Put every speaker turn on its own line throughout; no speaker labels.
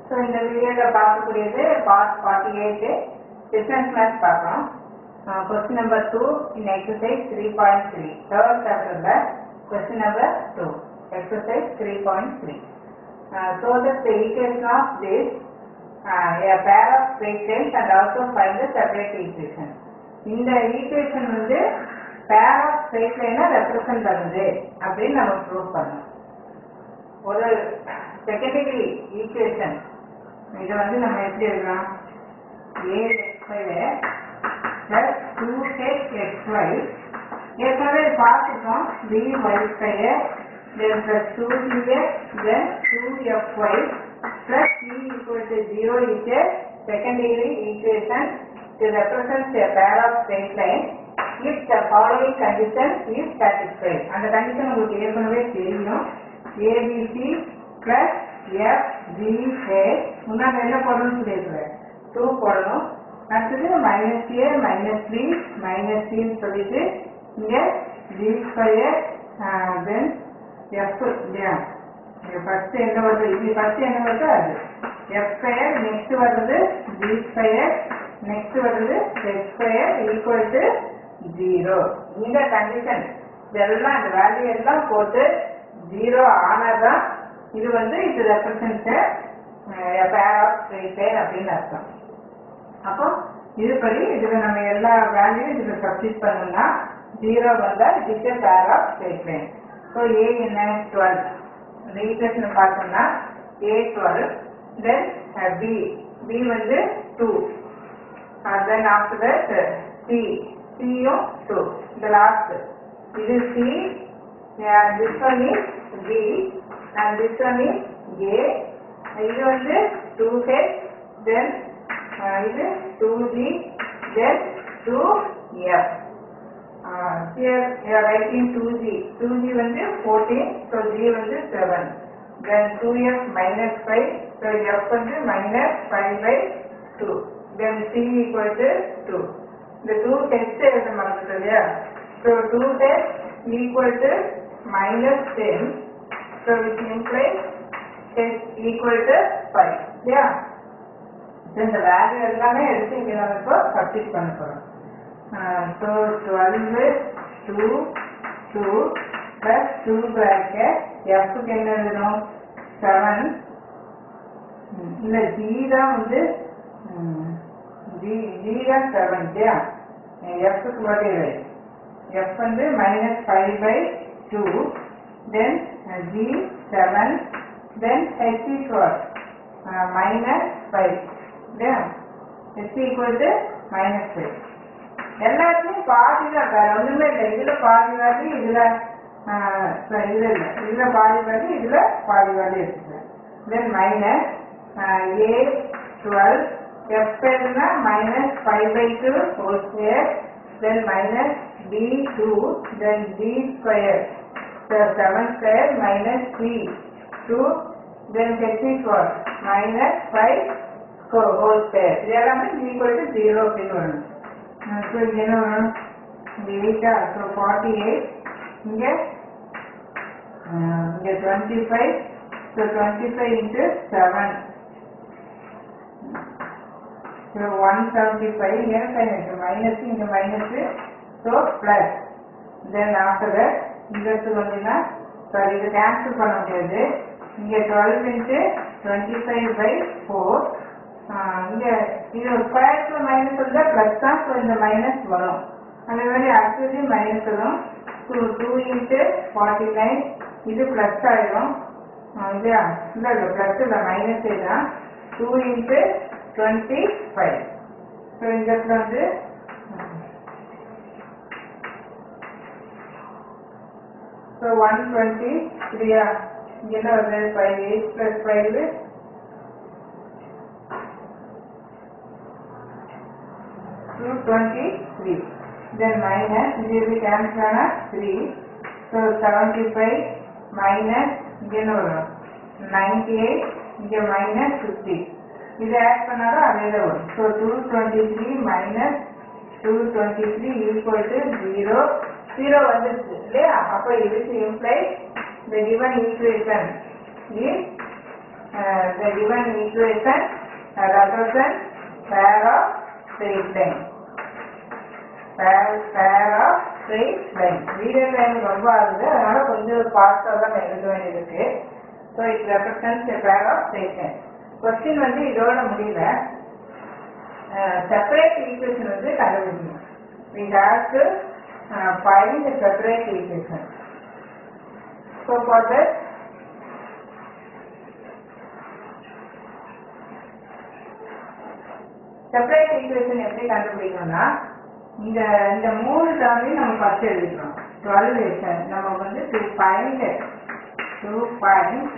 So இந்த வீடியோவில் பார்க்கக்கூடியது part forty eight difference maths பார்க்கலாம் question number two in exercise three point three third சாப்டரில் question number two exercise three point three so that the equation of this a pair of straight lines and also find the separate equation. இந்த equation வந்து pair of straight line represent பண்ணுது அப்படின்னு நம்ம prove பண்ணோம் ஒரு secondary equation இதை வந்து நம்ம எப்படி எழுதலாம் a x plus two h x y ஏற்கனவே பார்த்துட்டோம் b y square then plus two d x then two f y plus c equal to 0 is a secondary equation to represent a pair of straight lines if the following condition is satisfied. அந்த condition உங்களுக்கு ஏற்கனவே தெரியும் abc plus fgh முன்னாடி என்ன போடணும்னு சொல்லியிருக்கிறேன் 2 போடணும் அடுத்தது minus a minus b minus சின்னு சொல்லிட்டு இங்க ஜி ஸ்கொயர் தென் எஃப் இல்லையா ஃபர்ஸ்ட் என்ன வருது இது ஃபர்ஸ்ட் என்ன வருது அது எஃப் ஸ்கொயர் நெக்ஸ்ட் வருது ஜி ஸ்கொயர் நெக்ஸ்ட் வருது x square equal to zero இந்த கண்டிஷன் இதெல்லாம் இந்த வேல்யூ எல்லாம் போட்டு ஜீரோ ஆனாதான் இது வந்து இது ரெப்ரசன்ட் பேர் ஆஃப் ஸ்ட்ரெயிட் லைன் அப்படின்னு அர்த்தம் அப்போ இதுபடி இதுல நம்ம எல்லா வேல்யூ இதுல சப்ஸ்டிட் பண்ணோம்னா ஜீரோ வந்தா it is pair of straight line so A என்ன டுவெல் இந்த ஈக்குவேஷன் பார்த்தோம்னா A twelve then B B வந்து two then after that C சியும் டூ இந்த லாஸ்ட் இது C this one is B and this one is A இது வந்து two H then இது two G then two F Uh, here you are writing 2g. 2g வந்து 14, so g வந்து 7. Then 2f minus 5, so f வந்து minus 5 by 2. Then c equal to 2. இந்த 2 test எழுத மறந்துட்டு இல்லையா so 2 test equal to minus 10 so which implies test equal to 5 இல்லையா இந்த value எல்லாமே எடுத்து இங்க நம்ம இப்போ சப்ஸ்டிட் பண்ண போறோம் so 12 2 2 plus 2 bracket f க்கு என்ன எழுதணும் 7 இந்த g தான் வந்து g g தான் 7 இல்லையா f க்கு பதில் f வந்து minus 5 by 2 then g 7 then h is what uh, minus 5 இல்லையா h equal to minus 5 எல்லாத்துலயும் பாதி தான் வேற ஒண்ணுமே இல்லை இதுல பாதி வேல்யூ இதுல ஆஹ் sorry, இதுல இல்ல இதுல பாதி வேல்யூ இதுல பாதி வேல்யூ இருக்குது then minus A twelve F ஸ்கொயர்னா minus five by two whole square then minus B two then B square seven square minus three two then H is one minus five whole square இது எல்லாமே equal to zero அப்படின்னு வரணும் so இங்கே என்ன வரும் இங்கே எயிட்டா so forty eight இங்கே இங்கே twenty five so twenty five into seven so one seventy five இங்கே சைன் இருக்கு மைனஸ் இங்கே minus so plus then after that இந்த இடத்துக்கு வந்தீங்கன்னா சாரி இது கேன்சல் பண்ண முடியாது இங்கே twelve into twenty five by four இங்க இது ஸ்கொயர்ல மைனஸ் இருந்தா பிளஸ் தான் ஸோ இந்த மைனஸ் வரும் அந்த மாதிரி அடுத்தது மைனஸ் வரும் two two into forty nine இது பிளஸ் ஆயிடும் இல்லையா இல்லை இல்லை பிளஸ் இல்லை மைனஸ் தான் two into twenty five so இந்த இடத்துல வந்து ஸோ ஒன் டுவெண்ட்டி த்ரீயா இங்கே என்ன வருது five eight plus five to 23. Then minus, this will be cancelled as 3. So 75 minus, இங்கே என்ன வரும் 98, இங்கே minus 50. இது ஆட் பண்ணாலும் அதே தான் வரும் so two twenty three minus two twenty three equal to zero zero வந்துருச்சு இல்லையா அப்போ இதுக்கு imply the given equation is the given equation uh, represents pair of straight line. pair pair of straight line. Video time ரொம்ப ஆகுது அதனால கொஞ்சம் ஃபாஸ்ட்டாக தான் நான் எழுத வேண்டியிருக்கு so it represents a pair of straight line. Question வந்து இதோட முடியல செப்பரேட் ஈக்குவேஷன் வந்து கண்டுபிடிக்கணும் we have to uh, find the separate equation. So for that, separate equation எப்படி கண்டுபிடிக்கணும்னா இந்த இந்த மூணு டேர்மையும் நம்ம ஃபர்ஸ்ட் எழுதிக்கிறோம் டுவெல் ஏஷன் நம்ம வந்து two point two point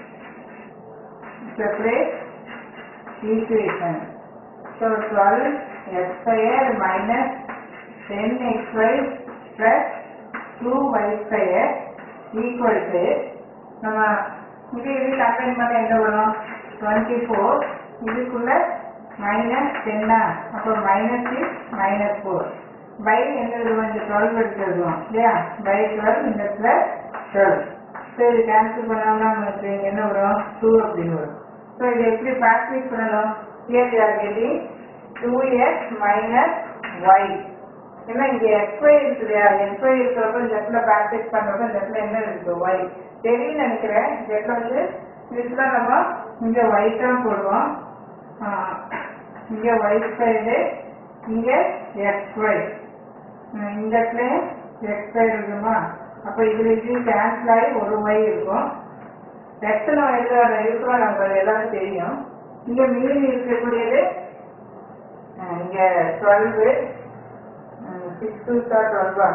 separate equation so twelve X square minus ten X Y plus two Y square equal to நம்ம இது இது கம்பைன் பண்ண என்ன வரும் டுவெண்ட்டி ஃபோர் இதுக்குள்ள மைனஸ் டென்னா அப்போ minus six minus four by என்ன எழுதுவோம் இந்த டுவெல் எடுத்து எழுதுவோம் இல்லையா பை டுவெல் இந்த பிளஸ் டுவெல் ஸோ இது கேன்சல் பண்ணோம்னா நமக்கு இங்க என்ன வரும் டூ அப்படின்னு வரும் ஸோ இதை எப்படி ப்ராக்டிஸ் பண்ணணும் here we are getting two X minus Y ஏன்னா இங்க xy இருக்கு இல்லையா xy இருக்கிறப்ப இந்த இடத்துல ப்ராக்டிஸ் பண்றப்ப இந்த இடத்துல என்ன இருக்கு y தெரியும் நினைக்கிறேன் இந்த இடத்துல வந்து இதுல நம்ம இங்க y தான் போடுவோம் ஆஹ் இங்க y ஸ்கொயர்டு இங்க xy ஆஹ் இந்த இடத்துல xy இருக்குமா அப்ப இதுல இது கேன்சல் ஆகி ஒரு y இருக்கும் எத்தனை எழுத இருக்கிறோம் நமக்கு எல்லாரும் தெரியும் இங்க மீதி இருக்கக்கூடியது ஆஹ் இங்க டுவெல்வு சிக்ஸ் டூ சார் டுவெல்வா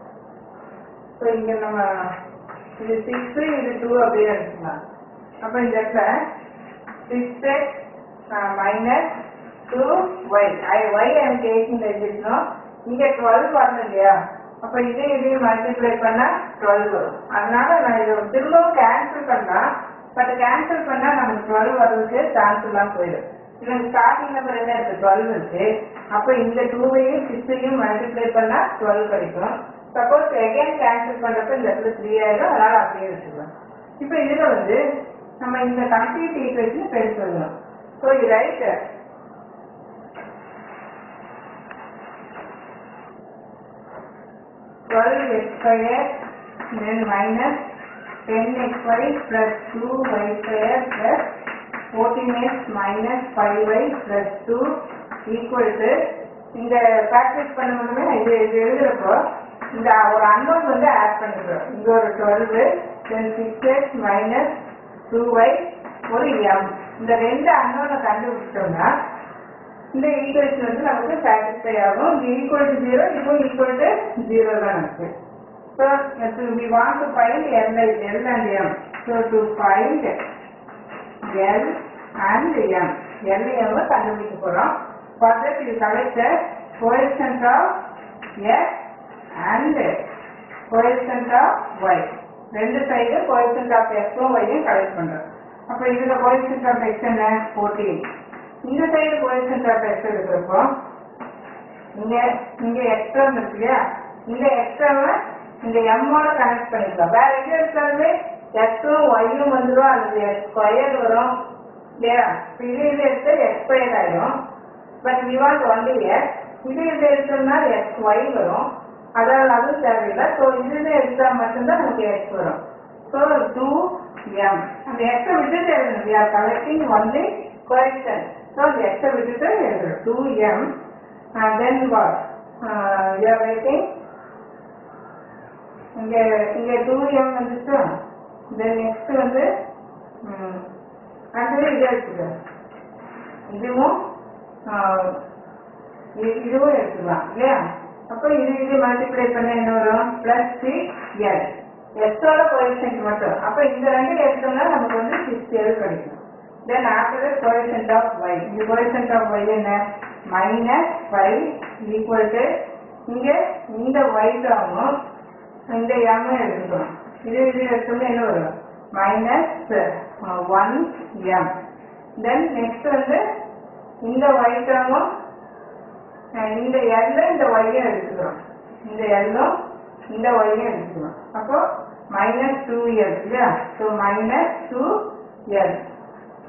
ஸோ இங்க நம்ம இது சிக்ஸ் இது டூ அப்படியே எடுத்துக்கலாம் அப்போ இந்த இடத்துல six X minus two Y I Y I'm taking எழுதிக்கணும் இங்க டுவெல் வரணும் இல்லையா அப்போ இதையும் இதையும் மல்டிப்ளை பண்ணா டுவெல் வரும் அதனால நான் இதை திரும்பவும் கேன்சல் பண்ணலாம் பட் கேன்சல் பண்ணா நமக்கு டுவெல் வர்றதுக்கு சான்ஸ் எல்லாம் போயிடும் எனக்கு ஸ்டார்டிங் நம்பர் என்ன இருக்கு டுவெல் இருக்கு அப்போ இந்த டூவையும் சிக்ஸையும் மல்டிப்ளை பண்ணா டுவெல் கிடைக்கும் சப்போஸ் எகைன் கேன்சல் பண்றப்ப இந்த இடத்துல த்ரீ ஆயிடும் அதனால அப்படியே வச்சுக்கலாம் இப்போ இதுல வந்து நம்ம இந்த கம்ப்ளீட் ஈக்குவேஷன் பெருசு எழுதணும் ஸோ இது right twelve X square then minus ten X Y plus two Y square plus fourteen X minus five Y plus two equal to இந்த ப்ராக்டிஸ் பண்ண முடியுமே இது இது எழுதுறப்போ இந்த ஒரு அன்னோன் வந்து ஆட் பண்ணிக்கிறோம் இங்க ஒரு twelve then six X minus two Y ஒரு எம் இந்த ரெண்டு அன்னோனை கண்டுபிடிச்சோம்னா இந்த ஈக்குவேஷன் வந்து நமக்கு சாட்டிஸ்ஃபை ஆகும் இது ஈக்குவல் டு ஜீரோ இதுவும் ஈக்குவல் டு ஜீரோ தான் இருக்கு so we want to find L L and M so to find L and M L M கண்டுபிடிக்க போகிறோம் ஃபார் தட் இது collector coefficient of X and coefficient of Y ரெண்டு side coefficient of எக்ஸும் ஒய்யும் collect பண்ணுறோம் அப்போ இதில் coefficient of X என்ன ஃபோர்டீன் இந்த சைடு கோஎஃபிஷியன்ட் ஆஃப் எக்ஸ் இருக்கிறப்போ இங்க இங்க எக்ஸ்ட்ரம் இருக்கு இல்லையா இந்த எக்ஸ்ட்ராவை இந்த எம்மோட கனெக்ட் பண்ணிக்கலாம் வேற எங்க இருக்கிறது எக்ஸும் ஒய்யும் வந்துடும் அல்லது எக்ஸ் ஸ்கொயர் வரும் இல்லையா இப்ப இது இது எடுத்து எக்ஸ் ஸ்கொயர் ஆயிடும் but we want only X இது இது எடுத்தோம்னா எக்ஸ் ஒய் வரும் அதாவது அதுவும் தேவையில்லை ஸோ இது எடுத்தா மட்டும்தான் நமக்கு எக்ஸ் வரும் ஸோ டூ எம் அந்த எக்ஸை விட்டுட்டு எழுதணும் we are collecting only coefficient so அந்த எக்ஸை விட்டுட்டு எழுதணும் two M then what you are writing இங்க இங்க டூ எம் வந்துச்சு தென் நெக்ஸ்ட் வந்து அடுத்தது இதை எடுத்துக்கலாம் இதுவும் ஆஹ், இது- இதுவும் எடுத்துக்கலாம் இல்லையா அப்போ இது இது மல்டிப்ளை பண்ண என்ன வரும் பிளஸ் சிக்ஸ் எல் எக்ஸோட கோஎஃபிஷியன்ட் மட்டும் அப்போ இந்த ரெண்டு எடுத்தோம்னா நமக்கு வந்து சிக்ஸ் எல் கிடைக்கும் then after coefficient of Y இந்த கோஎஃபிஷியன்ட் ஆஃப் ஒய் என்ன மைனஸ் ஃபைவ் ஈக்குவல் டு இங்க இந்த ஒய் டேர்மும் இந்த எம் எடுத்துக்கணும் இது இது எடுத்தோம்னா என்ன வரும் minus one M then next வந்து இந்த ஒய் டேர்மும் இந்த எல்ல இந்த ஒய்யும் எடுத்துக்கிறோம் இந்த எல்லும் இந்த ஒய்யும் எடுத்துக்கிறோம் அப்போ மைனஸ் டூ எல் இல்லையா so minus two L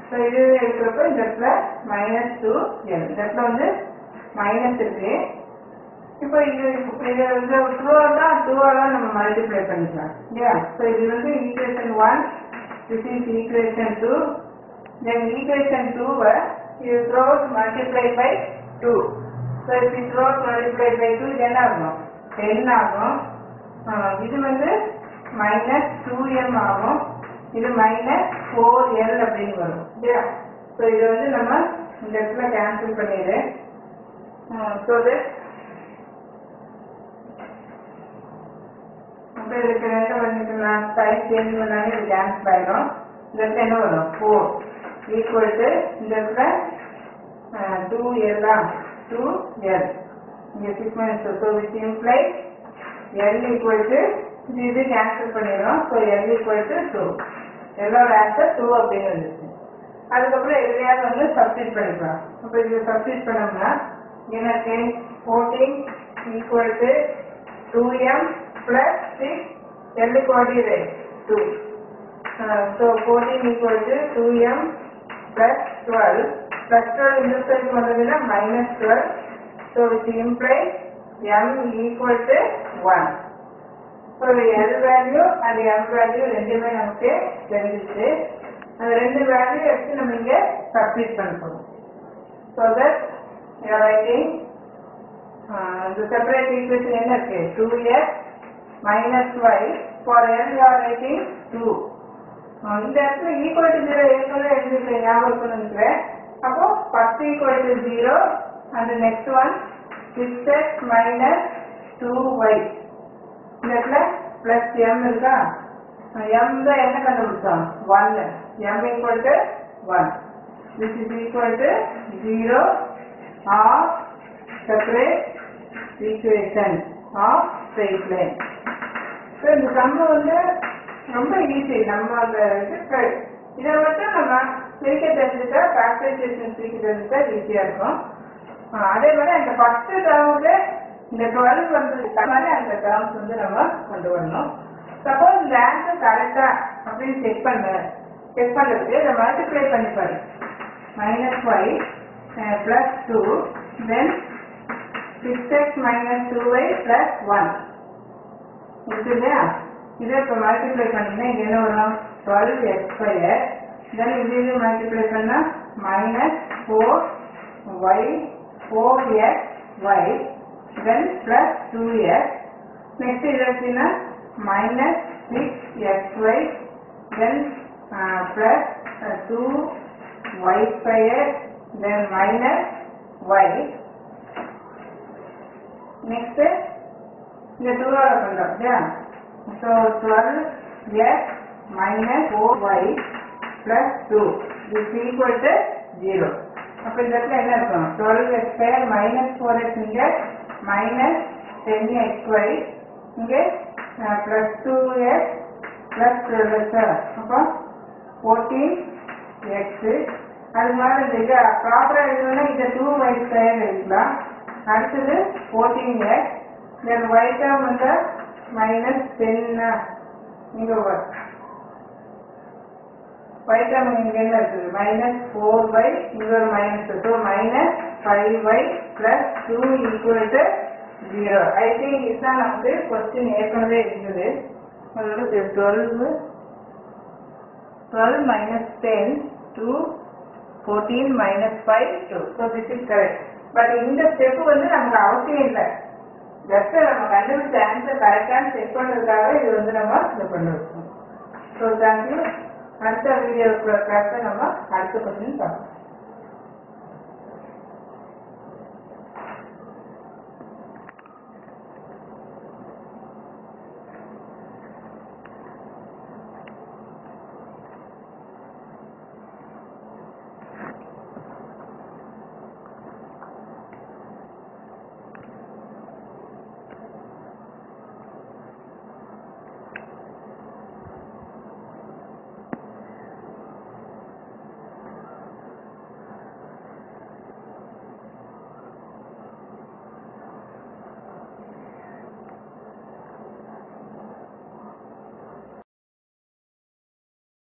so இது இருக்கிறப்ப இந்த இடத்துல மைனஸ் டூ எல் இந்த இடத்துல வந்து மைனஸ் இருக்கு இப்போ இது இது வந்து டூவாக டூவாக நம்ம மல்டிப்ளை பண்ணிக்கலாம் இல்லையா ஸோ இது வந்து equation one this is equation two then equation டூவை இது throws multiply by two so இப்போ த்ரோஸ் மல்டிப்ளை பை டூ இது என்ன ஆகும் டென் ஆகும் ஆ, இது வந்து மைனஸ் டூ எம் ஆகும் இது மைனஸ் ஃபோர் எல் அப்படின்னு வரும் இல்லையா ஸோ இது வந்து நம்ம இந்த இடத்துல கேன்சல் பண்ணிடு ஸோ தட் அப்போ இதுக்கு ரெண்டு பண்ணிக்கலாம் சைஸ் சேஞ்ச் பண்ணாலே இது கேன்சல் ஆயிடும் இந்த இடத்துல என்ன வரும் ஃபோர் ஈக்குவல் டு இந்த இடத்துல டூ எல்லாம் டூ எல் இங்கே six minus two so which imply L equal to இது இது கேன்சல் பண்ணிடுறோம் so L equal to two எல்லோட ஆன்சர் டூ அப்படின்னு வந்துச்சு அதுக்கப்புறம் எதுலையாவது வந்து சப்ஸ்டிட் பண்ணிக்கலாம் அப்போ இது சப்ஸ்டிட் பண்ணோம்னா எனக்கு fourteen equal to two M plus six L equal two so fourteen equal to two M plus twelve plus twelve இந்த சைடு வந்ததுன்னா minus twelve so which imply M equal to one so L value and M value ரெண்டுமே நமக்கு தெரிஞ்சிச்சு அந்த ரெண்டு value எடுத்து நம்ம இங்கே சப்ஸ்டிட் பண்ண போகிறோம் ஸோ தட் யூஆர் ரைட்டிங் இந்த செப்பரேட் ஈக்குவேஷன் என்ன இருக்கு two X minus Y for L you are writing two இந்த இடத்துல ஈக்குவல் டு ஜீரோ ஏற்கனவே எழுதிருக்கேன் ஞாபகம் இருக்கணுங்கிறேன் அப்போ first equal to zero and next one six X minus two Y இந்த இடத்துல பிளஸ் எம் இருக்கா எம் தான் என்ன கண்டுபிடிச்சோம் one M equal to one this is equal to zero of separate equation of straight line so இந்த சம்ம வந்து ரொம்ப ஈஸி நம்ம அந்த இது க- இதை மட்டும் நம்ம பிரிக்க தெரிஞ்சுட்டா ஃபேக்டரைசேஷன் பிரிக்க தெரிஞ்சுட்டா ஈஸியாக இருக்கும் ஆ, அதே மாதிரி அந்த ஃபர்ஸ்ட் டேர்முக்கு இந்த டுவெல் வந்ததுக்கு மாதிரி அந்த டேர்ம்ஸ் வந்து நம்ம கொண்டு வரணும் சப்போஸ் இந்த ஆன்சர் கரெக்டா அப்படின்னு செக் பண்ண செக் பண்ணுறதுக்கு இதை மல்டிப்ளை பண்ணி பாரு minus five plus two then six X minus two Y plus one இருக்கு இல்லையா இதை இப்போ மல்டிப்ளை பண்ணிங்கன்னா இங்கே என்ன வரும் டுவெல் எக்ஸ் ஸ்கொயர் தென் இது இது மல்டிப்ளை பண்ணால் minus four Y four X Y then plus two X next இது வச்சுன்னா minus six X Y then plus two Y square then minus Y next இந்த டூவால பண்றோம் இல்லையா so twelve X minus four Y plus two is equal to zero அப்போ இந்த இடத்துல என்ன இருக்கும் twelve X square minus four X இங்கே மைனஸ் டென் எக்ஸ் ஒய் இங்கே plus two X plus twelve sir அப்போ ஃபோர்டீன் எக்ஸு அது மாதிரி இந்த இது ப்ராப்பராக எழுதணும்னா இதை டூ ஒய் ஸ்கொயர் எழுதலாம் அடுத்தது fourteen X then Y term வந்து மைனஸ் டென்னா இங்கே வரும் ஒய் டேர்ம் இங்கே என்ன இருக்குது மைனஸ் ஃபோர் பை இங்கே ஒரு minus so minus five by plus two equal to zero I think இதுதான் நமக்கு கொஸ்டின் ஏற்கனவே இருந்தது அதோட twelve twelve minus ten two fourteen minus five two so this is correct but இந்த ஸ்டெப் வந்து நமக்கு அவசியம் இல்லை ஜஸ்ட் நம்ம கண்டுபிடிச்ச ஆன்சர் கரெக்டான செக் பண்ணுறதுக்காக இது வந்து நம்ம இது பண்ணிருக்கோம் ஸோ தேங்க்யூ அடுத்த வீடியோ கிளாஸை நம்ம அடுத்த கொஸ்டின் பார்க்கலாம்